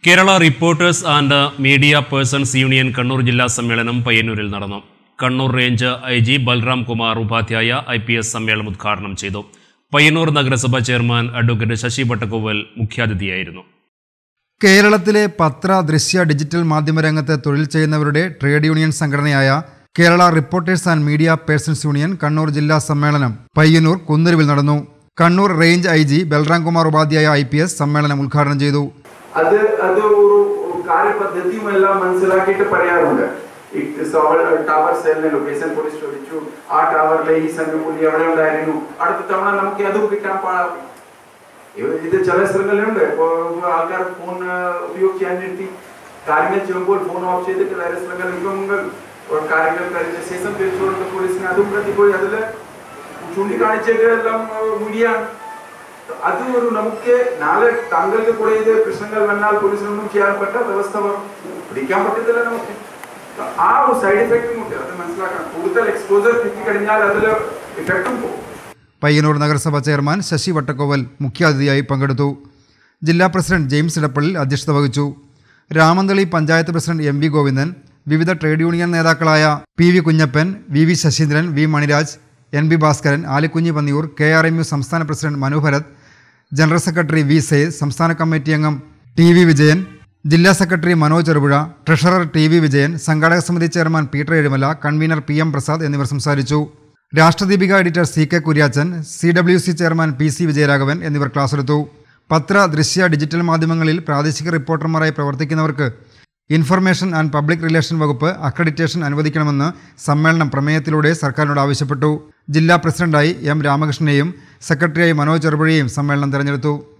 Kerala reporters and media persons union Kannur ജില്ലാ സമ്മേളനം പയ്യന്നൂരിൽ നടന്നു Kannur range I G Balram Kumar Upadhyay I P S സമ്മേളനം ഉദ്ഘാടനം ചെയ്തു പയ്യന്നൂർ നഗരസഭ ചെയർമാൻ അഡ്വക്കേറ്റ് ശശി വട്ടക്കോവൽ മുഖ്യാതിഥിയായിരുന്നു കേരളത്തിലെ പത്ര ദൃശ്യ ഡിജിറ്റൽ മാധ്യമരംഗത്ത് തൊഴിൽ ചെയ്യുന്നവരുടെ ട്രേഡ് യൂണിയൻ സംഘടനയായ Kerala reporters and media persons union Kannur ജില്ലാ സമ്മേളനം പയ്യന്നൂർ കുന്നരുവിൽ നടന്നു Kannur range I G Balram Kumar Upadhyay I P S സമ്മേളനം ഉദ്ഘാടനം ചെയ്തു അത് അത് ഒരു കാര്യപദ്ധതിയും എല്ലാം മനസ്സിലാക്കിയിട്ട് പറയാറുണ്ട് ഈ ടവർ സെല്ലിന് ലൊക്കേഷൻ പോലീസ് ചോദിച്ചു ആ ടവറിലെ ഈ സംഘപുലി എവിടെ ഉണ്ടായിരുന്നു അടുത്ത തവണ നമുക്ക് അതും കിട്ടാൻ പാടാം ഇത് ചില സ്ഥലങ്ങളിലുണ്ട് ഇപ്പോ ആൾക്കാർ ഫോൺ ഉപയോഗിക്കാൻ നിർത്തി കാര്യങ്ങൾ ചെയ്യുമ്പോൾ ഫോൺ ഓഫ് ചെയ്തിട്ട് വേറെ സ്ഥലങ്ങളിൽ ഇപ്പം കാര്യങ്ങൾ കഴിഞ്ഞ ശേഷം തിരിച്ചു കൊടുത്ത പോലീസിന് അതും പ്രതി പോയി അതില് ചൂണ്ടിക്കാണിച്ചത് എല്ലാം മീഡിയാണ് അത് ഒരു നമുക്ക് നാളെ താങ്കൾക്ക് കൂടെ ഇത് പ്രശ്നങ്ങൾ വന്നാൽ പോലീസിനൊന്നും ചെയ്യാൻ പറ്റാത്ത അവസ്ഥ വരും പിടിക്കാൻ പറ്റത്തില്ല നമുക്ക് ആ ഒരു സൈഡ് എഫക്റ്റും ഉണ്ട് അത് മനസ്സിലാക്കണം കൂടുതൽ എക്സ്പോസർ കിട്ടിക്കഴിഞ്ഞാൽ അതിൽ ഇഫക്റ്റും പോകും പയ്യന്നൂർ നഗരസഭ ചെയർമാൻ ശശി വട്ടക്കോവൽ മുഖ്യാതിഥിയായി പങ്കെടുത്തു ജില്ലാ പ്രസിഡന്റ് ജെയിംസ് ഇടപ്പള്ളിൽ അധ്യക്ഷത വഹിച്ചു Ramanthali panchayat president M V Govindan വിവിധ ട്രേഡ് യൂണിയൻ നേതാക്കളായ P V Kunhappan V V Sasheendran V Maniraj N B Bhaskaran Alikunhi Panniyur K R M U സംസ്ഥാന president Manoharath general secretary V Sayyid സംസ്ഥാന കമ്മിറ്റി അംഗം ടി വി വിജയൻ ജില്ലാ secretary Manoj Cherupuzha treasurer T V Vijayan സംഘാടക സമിതി chairman Peter Ezhumala convener P M Prasad എന്നിവർ സംസാരിച്ചു Rashtradeepika editor C K Kuriachan C W C chairman P C Vijayaraghavan എന്നിവർ class എടുത്തു പത്ര ദൃശ്യ ഡിജിറ്റൽ മാധ്യമങ്ങളിൽ പ്രാദേശിക റിപ്പോർട്ടർമാരായി പ്രവർത്തിക്കുന്നവർക്ക് ഇൻഫർമേഷൻ ആൻഡ് പബ്ലിക് റിലേഷൻ വകുപ്പ് അക്രഡിറ്റേഷൻ അനുവദിക്കണമെന്ന് സമ്മേളനം പ്രമേയത്തിലൂടെ സർക്കാരിനോട് ആവശ്യപ്പെട്ടു ജില്ലാ പ്രസിഡന്റായി എം രാമകൃഷ്ണനെയും സെക്രട്ടറിയായി മനോജ് ചെറുപുഴയെയും സമ്മേളനം തെരഞ്ഞെടുത്തു